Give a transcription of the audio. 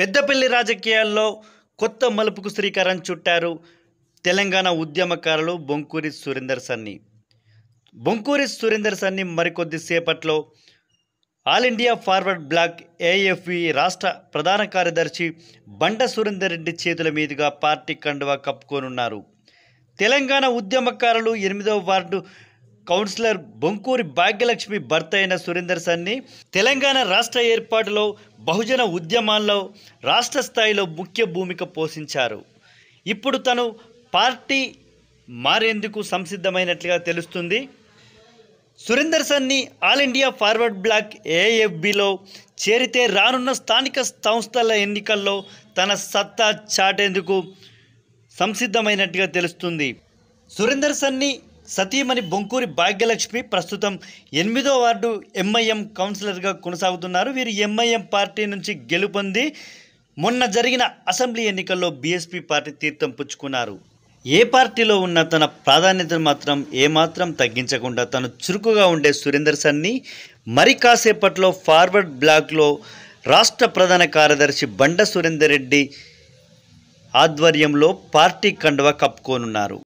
పెద్దపల్లి రాజకీయాల్లో కొత్త మలుపుకు శ్రీకారం చుట్టారు తెలంగాణ ఉద్యమకారులు బొంకూరి సురేందర్ సన్ని బొంకూరి సురేందర్ సన్ని మరికొద్ది సేపట్లో all India forward bloc AFB రాష్ట్ర ప్రధాన కార్యదర్శి బండ సురేందర్ రెడ్డి చేతుల మీదుగా పార్టీ కండువా కప్పుకోనున్నారు తెలంగాణ ఉద్యమకారులు ఎనిమిదవ వార్డు కౌన్సిలర్ బొంకూరి భాగ్యలక్ష్మి భర్త అయిన సురేందర్ సన్ని తెలంగాణ రాష్ట్ర ఏర్పాటులో బహుజన ఉద్యమాల్లో రాష్ట్ర స్థాయిలో ముఖ్య భూమిక పోషించారు ఇప్పుడు తను పార్టీ మారేందుకు సంసిద్ధమైనట్లుగా తెలుస్తుంది Surender Sunni all India forward bloc ఏఎఫ్బిలో చేరితే రానున్న స్థానిక సంస్థల ఎన్నికల్లో తన సత్తా చాటేందుకు సంసిద్ధమైనట్టుగా తెలుస్తుంది సురేందర్ సన్ని సతీమణి బొంకూరి భాగ్యలక్ష్మి ప్రస్తుతం ఎనిమిదో వార్డు ఎంఐఎం కౌన్సిలర్గా కొనసాగుతున్నారు వీరు ఎంఐఎం పార్టీ నుంచి గెలుపొంది మొన్న జరిగిన అసెంబ్లీ ఎన్నికల్లో బీఎస్పీ పార్టీ తీర్థం పుచ్చుకున్నారు ఏ పార్టీలో ఉన్న తన ప్రాధాన్యతను మాత్రం ఏమాత్రం తగ్గించకుండా తను చురుకుగా ఉండే సురేందర్ సన్ని మరి కాసేపట్లో ఫార్వర్డ్ బ్లాక్లో రాష్ట్ర ప్రధాన కార్యదర్శి బండ సురేందర్ రెడ్డి ఆధ్వర్యంలో పార్టీ కండువా కప్పుకోనున్నారు